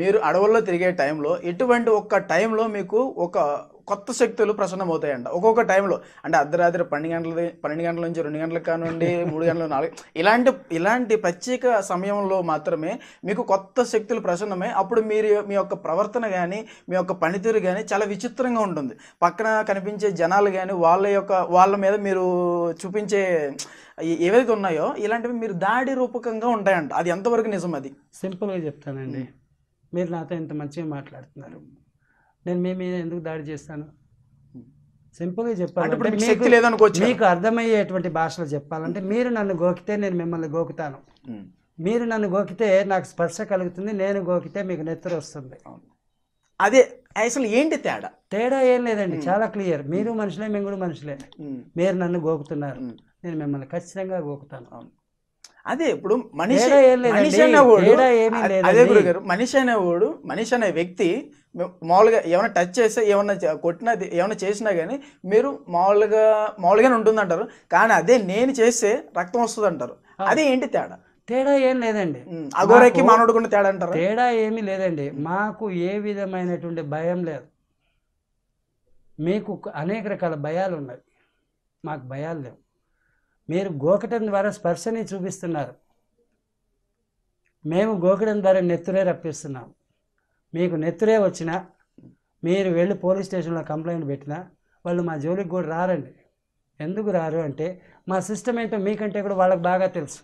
మీరు అడవుల్లో తిరిగే టైంలో ఎటువంటి ఒక్క టైంలో మీకు ఒక కొత్త శక్తులు ప్రసన్నమవుతాయంట ఒక్కొక్క టైంలో అంటే అర్ధరాత్రి పన్నెండు గంటల పన్నెండు గంటల నుంచి రెండు గంటలకు కానివ్వండి మూడు గంటల నాలుగు ఇలాంటి ఇలాంటి ప్రత్యేక సమయంలో మాత్రమే మీకు కొత్త శక్తులు ప్రసన్నమై అప్పుడు మీరు మీ యొక్క ప్రవర్తన కానీ మీ యొక్క పనితీరు కానీ చాలా విచిత్రంగా ఉంటుంది పక్కన కనిపించే జనాలు కానీ వాళ్ళ యొక్క వాళ్ళ మీద మీరు చూపించే ఏ- ఏవైతే ఉన్నాయో ఇలాంటివి మీరు దాడి రూపకంగా ఉంటాయంట అది ఎంతవరకు నిజం అది సింపుల్గా చెప్తానండి మీరు నాతో ఇంత మంచిగా మాట్లాడుతున్నారు నేను మీ మీద ఎందుకు దాడి చేస్తాను సింపుల్గా అంటే చెప్పాలంటే ఇప్పుడు మీకు మీకు- శక్తి లేదనుకోవచ్చు మీకు అర్థమయ్యేటువంటి భాషలో చెప్పాలంటే మీరు నన్ను గోకితే నేను మిమ్మల్ని గోకుతాను ఉమ్. మీరు నన్ను గోకితే నాకు స్పర్శ కలుగుతుంది నేను గోకితే మీకు నెత్తరు వస్తుంది అదే అసలు ఏంటి తేడా తేడా ఏం లేదండి చాలా క్లియర్ మీరు మనుషులే మేము కూడా మనుషులే ఉమ్. మీరు నన్ను గోకుతున్నారు ఉమ్. నేను మిమ్మల్ని ఖచ్చితంగా గోకుతాను అదే ఇప్పుడు మనిషి తేడా ఏం లేదండి. మనిషి అనేవాడు తేడా ఏమీ అదే- లేదండి. అదే గురుగారు మనిషి అనేవాడు మనిషి అనే వ్యక్తి మే- మామూలుగా ఏమైనా టచ్ చేస్తే ఏమన్నా చే- కొట్టినా ది- ఏమైనా చేసినా కానీ మీరు మామూలుగా మామూలుగానే ఉంటుంది అంటారు కానీ అదే నేను చేస్తే రక్తం వస్తుంది అంటారు అదే ఏంటి తేడా తేడా ఏం లేదండి ఉమ్, అఘోరకి మానవుడుకున్న తేడా అంటారు తేడా ఏమీ లేదండి మాకు ఏ విధమైనటువంటి భయం లేదు మీకు అనేక రకాల భయాలు ఉన్నాయి మాకు భయాలు లేవు మీరు గోకటం ద్వారా స్పర్శని చూపిస్తున్నారు మేము గోకడం ద్వారా నెత్తురే రప్పిస్తున్నాం మీకు నెత్తురే వచ్చినా మీరు వెళ్ళి పోలీస్ స్టేషన్లో కంప్లైంట్ పెట్టినా వాళ్ళు మా జోలికి కూడా రారండి ఎందుకు రారు అంటే మా సిస్టమ్ ఏంటో మీకంటే కూడా వాళ్ళకి బాగా తెలుసు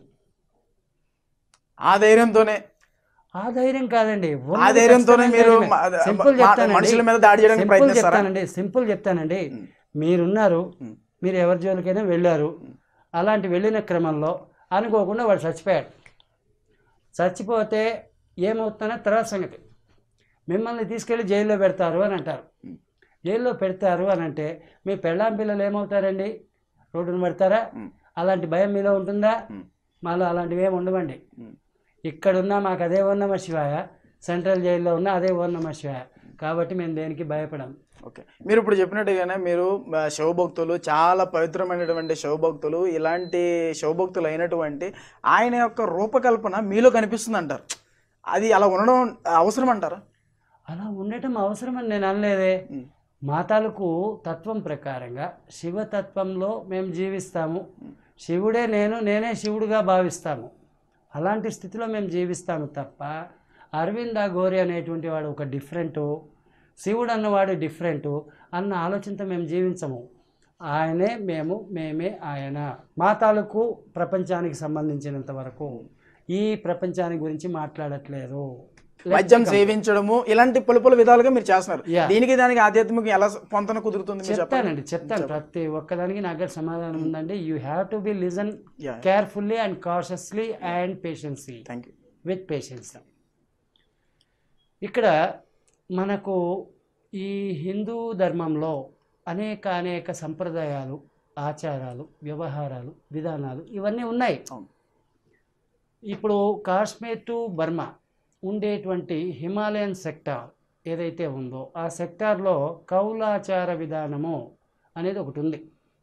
ఆ ధైర్యంతోనే ఆ ధైర్యం కాదండి ఆ ఉన్నది ధైర్యంతోనే ఖచ్చితమైన మీరు ధైర్యమే. మా- మా- సింపుల్ మా- చెప్తానండి. మనుషుల మీద దాడి చేయడానికి సింపుల్ ప్రయత్నిస్తారా చెప్తానండి సింపుల్ చెప్తానండి ఉమ్. మీరున్నారు ఉమ్. మీరు ఎవరి జోలికైనా వెళ్ళారు అలాంటి వెళ్ళిన క్రమంలో అనుకోకుండా వాడు చచ్చిపోయాడు చచ్చిపోతే ఏమవుతుందో తర్వాత సంగతి మిమ్మల్ని తీసుకెళ్ళి జైల్లో పెడతారు అని అంటారు ఉమ్. జైల్లో పెడతారు అని అంటే మీ పెళ్ళాం పిల్లలు ఏమవుతారండి రోడ్డును పడతారా ఉమ్. అలాంటి భయం మీలో ఉంటుందా ఉమ్. మాలో అలాంటివి ఏమి ఉండవండి ఉమ్. ఇక్కడున్నా మాకు అదే ఓ నమ శివాయ సెంట్రల్ జైల్లో ఉన్న అదే ఓ నమ శివాయ కాబట్టి మేము దేనికి భయపడం ఓకే మీరు ఇప్పుడు చెప్పినట్టుగానే మీరు ఆ, శివభక్తులు చాలా పవిత్రమైనటువంటి శివభక్తులు ఇలాంటి శివభక్తులు అయినటువంటి ఆయన యొక్క రూపకల్పన మీలో కనిపిస్తుంది అంటారు అది అలా ఉండడం అవసరం అంటారా అలా ఉండటం అవసరమని నేను అనలేదే ఉమ్. మా తాలూకు తత్వం ప్రకారంగా శివతత్వంలో మేము జీవిస్తాము శివుడే నేను నేనే శివుడుగా భావిస్తాము అలాంటి స్థితిలో మేము జీవిస్తాము తప్ప అరవింద గోరి అనేటువంటి వాడు ఒక డిఫరెంటు శివుడు అన్నవాడు డిఫరెంటు అన్న ఆలోచనతో మేము జీవించము ఆయనే మేము మేమే ఆయన మా తాలూకు ప్రపంచానికి సంబంధించినంత వరకు ఈ ప్రపంచాన్ని గురించి మాట్లాడట్లేదు మద్యం సేవించడము ఇలాంటి పలు పలు విధాలుగా మీరు చేస్తున్నారు Yeah. దీనికి దానికి ఆధ్యాత్మికం ఎలా పొంతన కుదురుతుంది మీరు చెప్పండి చెప్తానండి చెప్తాను ప్రతి ఒక్కదానికి నా దగ్గర సమాధానం ఉందండి you have to be listen Yeah. Carefully and cautiously and patiency thank you with patience ఇక్కడ మనకు ఈ హిందూ ధర్మంలో అనేక అనేక సంప్రదాయాలు ఆచారాలు వ్యవహారాలు విధానాలు ఇవన్నీ ఉన్నాయి అవును. ఇప్పుడు కాశ్మీర్ టు బర్మా ఉండేటువంటి హిమాలయన్ సెక్టార్ ఏదైతే ఉందో ఆ సెక్టార్లో కౌలాచార విధానము అనేది ఒకటి ఉంది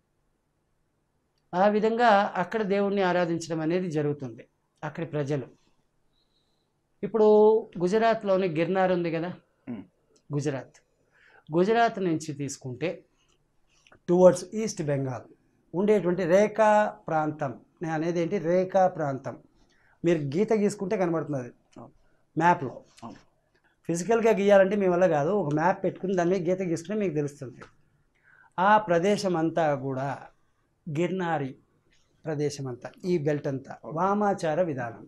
ఆ విధంగా అక్కడ దేవుణ్ణి ఆరాధించడం అనేది జరుగుతుంది అక్కడి ప్రజలు ఇప్పుడు గుజరాత్లోని గిర్నార్ ఉంది కదా ఉమ్. గుజరాత్ గుజరాత్ నుంచి తీసుకుంటే టువర్డ్స్ ఈస్ట్ బెంగాల్ ఉండేటువంటి రేఖా ప్రాంతం నేను అనేది ఏంటి రేఖా ప్రాంతం మీరు గీత గీసుకుంటే కనబడుతుంది అవును. మ్యాప్లో అవును. ఫిజికల్గా గీయాలంటే మీ వల్ల కాదు ఒక మ్యాప్ పెట్టుకుని దాని మీద గీత గీసుకుంటే మీకు తెలుస్తుంది ఆ ప్రదేశం అంతా కూడా గిర్నారి ప్రదేశం అంతా ఈ బెల్ట్ అంతా వామాచార విధానం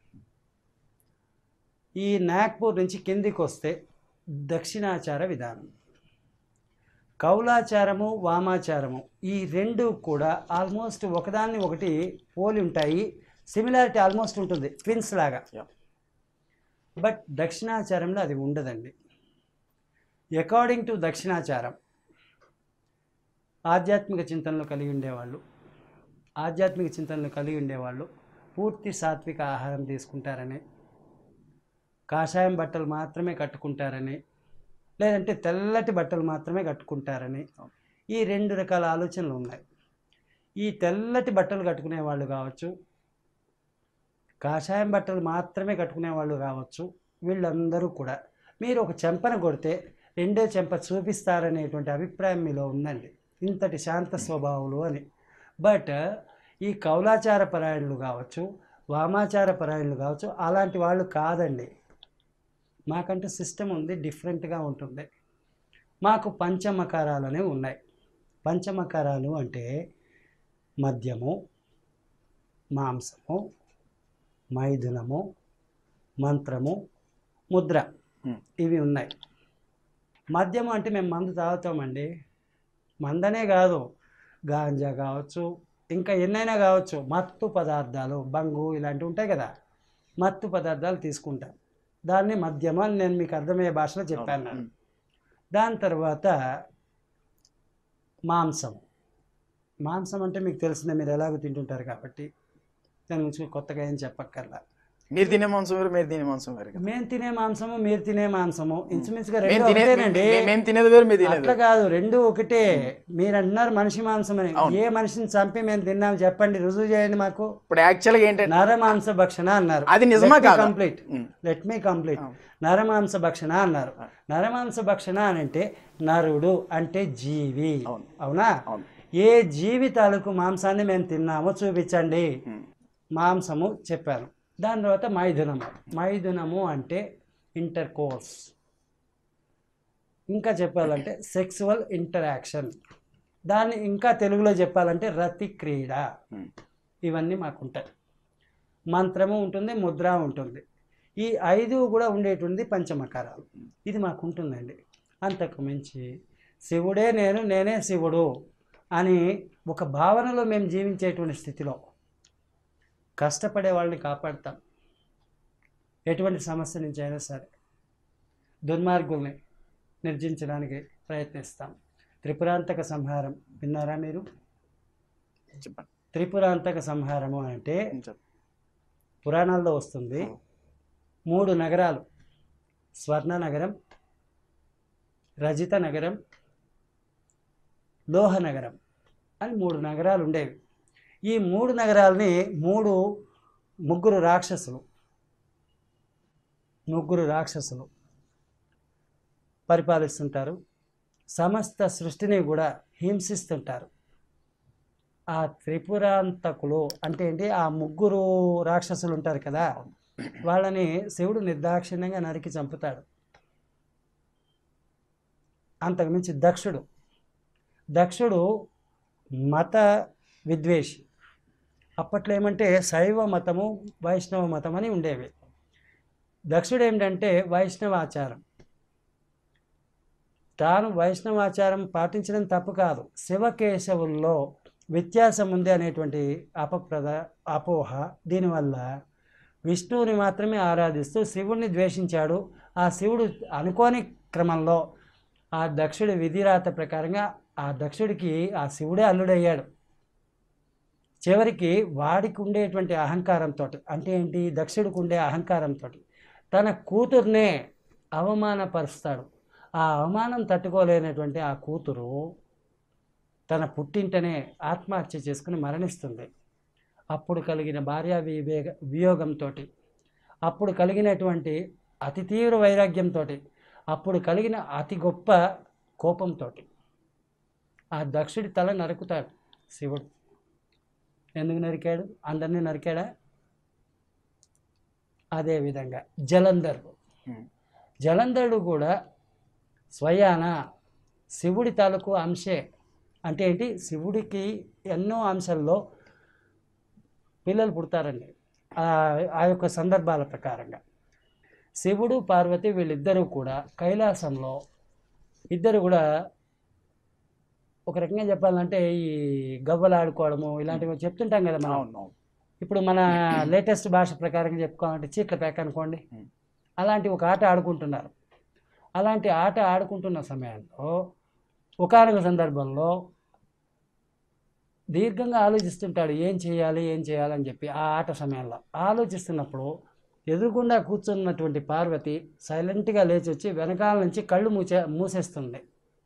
ఈ నాగ్పూర్ నుంచి కిందికి వస్తే దక్షిణాచార విధానం కౌలాచారము వామాచారము ఈ రెండు కూడా ఆల్మోస్ట్ ఒకదాన్ని ఒకటి పోలి ఉంటాయి సిమిలారిటీ ఆల్మోస్ట్ ఉంటుంది ట్విన్స్ లాగా Yeah. బట్ దక్షిణాచారంలో అది ఉండదండి అకార్డింగ్ టు దక్షిణాచారం ఆధ్యాత్మిక చింతనలు కలిగి ఉండేవాళ్ళు ఆధ్యాత్మిక చింతనలు కలిగి ఉండేవాళ్ళు పూర్తి సాత్విక ఆహారం తీసుకుంటారని కాషాయం బట్టలు మాత్రమే కట్టుకుంటారని లేదంటే తెల్లటి బట్టలు మాత్రమే కట్టుకుంటారని ఈ రెండు రకాల ఆలోచనలు ఉన్నాయి ఈ తెల్లటి బట్టలు కట్టుకునే వాళ్ళు కావచ్చు కాషాయం బట్టలు మాత్రమే కట్టుకునే వాళ్ళు కావచ్చు వీళ్ళందరూ కూడా మీరు ఒక చెంపన కొడితే రెండో చెంప చూపిస్తారనేటువంటి అభిప్రాయం మీలో ఉందండి ఇంతటి శాంత స్వభావులు అని బట్ ఈ కౌలాచార పరాయణులు కావచ్చు వామాచార పరాయణులు కావచ్చు అలాంటి వాళ్ళు కాదండి మాకంటూ సిస్టమ్ ఉంది డిఫరెంట్గా ఉంటుంది మాకు పంచమకారాలు అనేవి ఉన్నాయి పంచమకారాలు అంటే మద్యము మాంసము మైథునము మంత్రము ముద్ర Hmm. ఇవి ఉన్నాయి మద్యము అంటే మేము మందు తాగుతామండి మందనే కాదు గాంజా కావచ్చు ఇంకా ఎన్నైనా కావచ్చు మత్తు పదార్థాలు బంగు ఇలాంటివి ఉంటాయి కదా మత్తు పదార్థాలు తీసుకుంటాం దాన్ని మద్యము అని నేను మీకు అర్థమయ్యే భాషలో చెప్పాను నేను. ఉమ్. దాని తర్వాత మాంసం మాంసం అంటే మీకు తెలిసిందే మీరు ఎలాగో తింటుంటారు కాబట్టి దాని గురించి కొత్తగా ఏం చెప్పక్కర్లా మీరు తినే మాంసం వేరు మీరు తినే మాంసం వేరు కదా. మేము తినే మాంసము మీరు తినే మాంసము ఇంచుమించుగా మేము రెండు తినే ఒకటేనండి మే- మేము తినేది వేరు మీరు తినేది అట్లా కాదు రెండు ఒకటే మీరు అంటున్నారు మనిషి మాంసం అని అవును. ఏ మనిషిని చంపి మేము తిన్నాం చెప్పండి రుజువు చేయండి మాకు ఇప్పుడు యాక్చువల్గా ఏంటంటే నరమాంస భక్షణ అన్నారు అది నిజమా కాదా? Complete um. Let me complete అవును. నరమాంస భక్షణ అన్నారు ఆ. నరమాంస భక్షణ అని అంటే నరుడు అంటే జీవి అవును. అవునా అవును ఏ జీవి తాలూకు మాంసాన్ని మేము తిన్నామో చూపించండి ఉమ్. మాంసము చెప్పాను దాని తర్వాత మైథునము మైథునము అంటే ఇంటర్ కోర్స్ ఇంకా చెప్పాలంటే సెక్సువల్ ఇంటరాక్షన్ దాన్ని ఇంకా తెలుగులో చెప్పాలంటే రతి క్రీడ ఉమ్. ఇవన్నీ మాకు ఉంటాయి మంత్రము ఉంటుంది ముద్ర ఉంటుంది ఈ ఐదు కూడా ఉండేటువంటి పంచమకారాలు ఇది మాకు ఉంటుందండి అంతకు మించి శివుడే నేను నేనే శివుడు అని ఒక భావనలో మేము జీవించేటువంటి స్థితిలో కష్టపడే వాళ్ళని కాపాడుతాం ఎటువంటి సమస్య నుంచి అయినా సరే దుర్మార్గుల్ని నిర్జించడానికి ప్రయత్నిస్తాం త్రిపురాంతక సంహారం విన్నారా మీరు చెప్పండి త్రిపురాంతక సంహారము అంటే ఉమ్, చెప్పండి పురాణాల్లో వస్తుంది మూడు నగరాలు స్వర్ణ నగరం రజిత నగరం లోహ నగరం అని మూడు నగరాలు ఉండేవి ఈ మూడు నగరాలని మూడు ముగ్గురు రాక్షసులు ముగ్గురు రాక్షసులు పరిపాలిస్తుంటారు సమస్త సృష్టిని కూడా హింసిస్తుంటారు ఆ త్రిపురాంతకులు అంటే ఏంటి ఆ ముగ్గురు రాక్షసులు ఉంటారు కదా వాళ్ళని శివుడు నిర్దాక్షిణ్యంగా నరికి చంపుతాడు అంతకుమించి దక్షుడు దక్షుడు మత విద్వేషి అప్పట్లో ఏమంటే శైవ మతము వైష్ణవ మతం అని ఉండేవి దక్షుడు ఏమిటంటే వైష్ణవాచారం తాను వైష్ణవాచారం పాటించడం తప్పు కాదు శివకేశవుల్లో వ్యత్యాసం ఉంది అనేటువంటి అపప్రద అపోహ దీనివల్ల విష్ణువుని మాత్రమే ఆరాధిస్తూ శివుణ్ణి ద్వేషించాడు ఆ శివుడు అనుకోని క్రమంలో ఆ దక్షుడి విధిరాత ప్రకారంగా ఆ దక్షుడికి ఆ శివుడే అల్లుడయ్యాడు చివరికి వాడికి ఉండేటువంటి అహంకారంతో అంటే ఏంటి దక్షుడికి ఉండే అహంకారంతో తన కూతుర్నే అవమానపరుస్తాడు ఆ అవమానం తట్టుకోలేనటువంటి ఆ కూతురు తన పుట్టింటనే ఆత్మహత్య చేసుకుని మరణిస్తుంది అప్పుడు కలిగిన భార్యా వివేగ వియోగంతో అప్పుడు కలిగినటువంటి అతి తీవ్ర వైరాగ్యంతో అప్పుడు కలిగిన అతి గొప్ప కోపంతో ఆ దక్షుడి తల నరుకుతాడు శివుడు ఎందుకు నరికాడు అందరినీ నరికాడా అదేవిధంగా జలంధరుడు ఉమ్. జలంధరుడు కూడా స్వయాన శివుడి తాలూకు అంశే అంటే ఏంటి శివుడికి ఎన్నో అంశాల్లో పిల్లలు పుడతారండి ఆ- ఆ యొక్క సందర్భాల ప్రకారంగా శివుడు పార్వతి వీళ్ళిద్దరూ కూడా కైలాసంలో ఇద్దరు కూడా ఒక రకంగా చెప్పాలంటే ఈ గవ్వలు ఆడుకోవడము ఇలాంటివి చెప్తుంటాం కదా మనం అవును అవును ఇప్పుడు మన లేటెస్ట్ భాష ప్రకారం చెప్పుకోవాలంటే చీట్ల పేక అనుకోండి Hmm. అలాంటి ఒక ఆట ఆడుకుంటున్నారు అలాంటి ఆట ఆడుకుంటున్న సమయంలో ఒకానొక సందర్భంలో దీర్ఘంగా ఆలోచిస్తుంటాడు ఏం చేయాలి ఏం చేయాలి అని చెప్పి ఆ ఆట సమయంలో ఆలోచిస్తున్నప్పుడు ఎదురుగుండా కూర్చున్నటువంటి పార్వతి సైలెంట్గా లేచి వచ్చి వెనకాల నుంచి కళ్ళు మూసే మూసేస్తుంది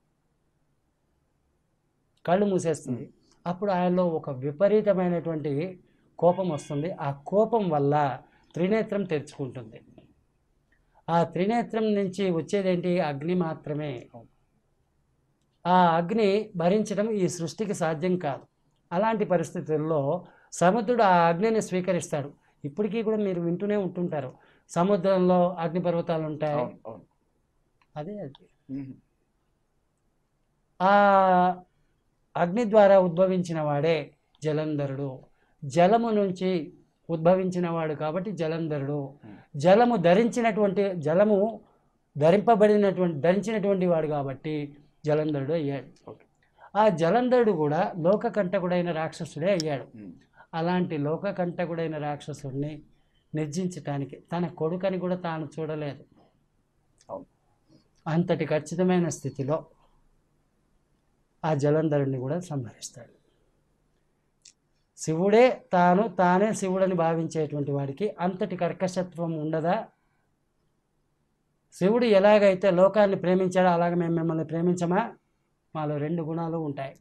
కళ్ళు మూసేస్తుంది అప్పుడు ఆయనలో ఒక విపరీతమైనటువంటి కోపం వస్తుంది ఆ కోపం వల్ల త్రినేత్రం తెరుచుకుంటుంది ఆ త్రినేత్రం నుంచి వచ్చేదేంటి అగ్ని మాత్రమే ఆ అగ్ని భరించడం ఈ సృష్టికి సాధ్యం కాదు అలాంటి పరిస్థితుల్లో సముద్రుడు ఆ అగ్నిని స్వీకరిస్తాడు ఇప్పటికీ కూడా మీరు వింటూనే ఉంటుంటారు సముద్రంలో అగ్నిపర్వతాలు ఉంటాయి అవును అవును అదే అది ఉమ్. ఆ అగ్ని ద్వారా ఉద్భవించిన వాడే జలంధరుడు జలము నుంచి ఉద్భవించిన వాడు కాబట్టి జలంధరుడు జలము ధరించినటువంటి జలము ధరింపబడినటువంటి ధరించినటువంటి వాడు కాబట్టి జలంధరుడు అయ్యాడు ఓకే ఆ జలంధరుడు కూడా లోకకంటకుడైన రాక్షసుడే అయ్యాడు ఉమ్. అలాంటి లోకకంటకుడైన రాక్షసుడిని నిర్జించటానికి తన కొడుకని కూడా తాను చూడలేదు అవును అంతటి ఖచ్చితమైన స్థితిలో ఆ జలంధరుడిని కూడా సంహరిస్తాడు శివుడే తాను తానే శివుడని భావించేటువంటి వాడికి అంతటి కర్కశత్వం ఉండదా శివుడు ఎలాగైతే లోకాన్ని ప్రేమించాడో అలాగే మేము మిమ్మల్ని ప్రేమించమా మాలో రెండు గుణాలు ఉంటాయి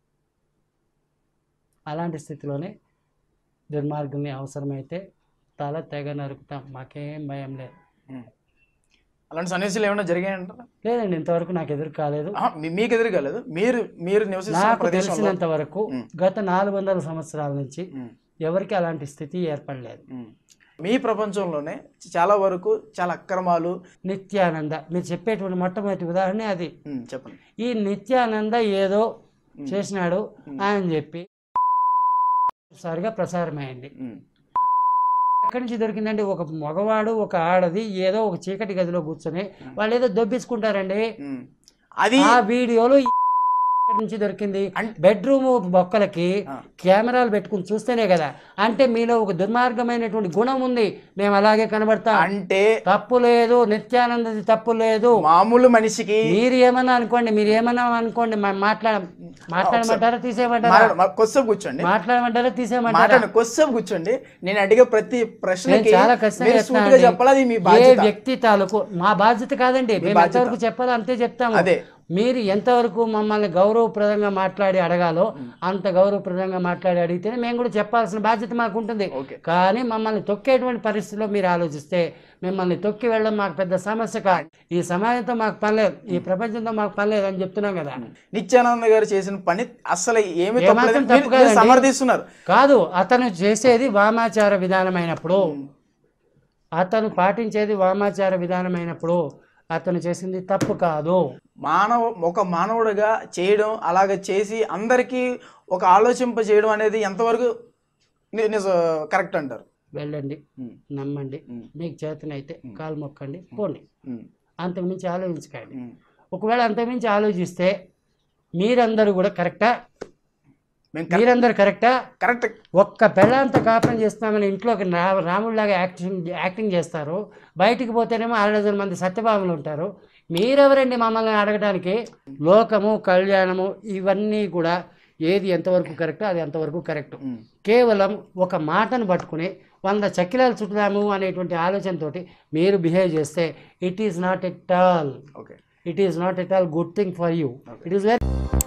అలాంటి స్థితిలోనే దుర్మార్గుల్ని అవసరమైతే తల తెగ నరుకుతాం మాకేం భయం లేదు ఉమ్. అలాంటి సన్నివేశాలు ఏమైనా జరిగాయంటారా లేదండి ఇంతవరకు నాకు ఎదురు కాలేదు ఆహా, మీ- మీకు ఎదురు కాలేదు మీరు మీరు నివసిస్తున్న నాకు ప్రదేశంలో తెలిసినంత వరకు ఉమ్. గత నాలుగు వందల సంవత్సరాల నుంచి ఉమ్. ఎవరికి అలాంటి స్థితి ఏర్పడలేదు ఉమ్. మీ ప్రపంచంలోనే చాలా వరకు చాలా అక్రమాలు నిత్యానంద మీరు చెప్పేటువంటి మొట్టమొదటి ఉదాహరణ అది ఉమ్, చెప్పండి ఈ నిత్యానంద ఏదో చేసినాడు అని చెప్పి సారిగా ప్రసారమైంది ఉమ్. ఎక్కడి నుంచి దొరికిందండి ఒక మగవాడు ఒక ఆడది ఏదో ఒక చీకటి గదిలో కూర్చొని వాళ్ళు ఏదో దొబ్బించుకుంటారండి ఉమ్. అది ఆ వీడియోలో ఎక్కడి నుంచి దొరికింది అంటే- బెడ్రూమ్ బొక్కలకి ఆ. కెమెరాలు పెట్టుకుని చూస్తేనే కదా అంటే మీలో ఒక దుర్మార్గమైనటువంటి గుణం ఉంది మేము అలాగే కనబడతాం అంటే తప్పు లేదు నిత్యానందది తప్పు లేదు మామూలు మనిషికి మీరు ఏమన్నా అనుకోండి మీరు ఏమన్నా అనుకోండి మా- మాట్లాడ మాట్లాడమంటారా తీసేయమంటారా మాట్లాడ- మా- కొద్దిసేపు కూర్చోండి మాట్లాడమంటారా తీసేయమంటారా మాట్లాడండి కొద్దిసేపు కూర్చోండి నేను అడిగే ప్రతి నేను ప్రశ్నకి చాలా ఖచ్చితంగా మీరు చెప్తాను సూటిగా అండి. చెప్పాలి అది మీ ఏ బాధ్యత వ్యక్తి తాలూకు మా బాధ్యత కాదండి మేము బాధ్యత. ఎంతవరకు చెప్పాలో అంతే చెప్తాము అదే మీరు ఎంతవరకు మమ్మల్ని గౌరవప్రదంగా మాట్లాడి అడగాలో అంత గౌరవప్రదంగా మాట్లాడి అడిగితేనే మేము కూడా చెప్పాల్సిన బాధ్యత మాకు ఉంటుంది ఓకే కానీ మమ్మల్ని తొక్కేటువంటి పరిస్థితిలో మీరు ఆలోచిస్తే మిమ్మల్ని తొక్కి వెళ్ళడం మాకు పెద్ద సమస్య కాదు ఈ సమాజంతో మాకు పనిలేదు ఈ ప్రపంచంతో మాకు పనిలేదు అని చెప్తున్నాం కదా నిత్యానంద గారు చేసిన పని అసలు ఏమి ఏమాత్రం తప్పలేదు తప్పు మీరు- మీరు కాదండి. సమర్థిస్తున్నారు కాదు అతను చేసేది వామాచార విధానమైనప్పుడు అతను పాటించేది వామాచార విధానమైనప్పుడు అతను చేసింది తప్పు కాదు మానవ ఒక మానవుడిగా చేయడం అలాగ చేసి అందరికీ ఒక ఆలోచింప చేయడం అనేది ఎంతవరకు ని- నిజ కరెక్ట్ అంటారు వెళ్ళండి ఉమ్, నమ్మండి ఉమ్, మీకు చేతనైతే కాలు మొక్కండి పోండి ఉమ్, అంతకుమించి ఆలోచించకండి ఉమ్. ఒకవేళ అంతకుమించి ఆలోచిస్తే మీరందరూ కూడా కరెక్టా మేము కరెక్ట్ మీరందరూ కరెక్టా కరెక్ట్ ఒక్క పెళ్ళంతా కాపురం చేస్తామని ఇంట్లోకి రా రాముడిలాగా యాక్టింగ్ యాక్టింగ్ చేస్తారు బయటికి పోతేనేమో అరడజన్ మంది సత్యభాములు ఉంటారు మీరెవరండి మమ్మల్ని అడగడానికి లోకము కళ్యాణము ఇవన్నీ కూడా ఏది ఎంతవరకు కరెక్టో అది ఎంతవరకు కరెక్ట్ ఉమ్. కేవలం ఒక మాటను పట్టుకుని వంద చక్రాలు చుట్టుదాము అనేటువంటి ఆలోచనతోటి మీరు బిహేవ్ చేస్తే it is not at all okay it is not at all good thing for you it is very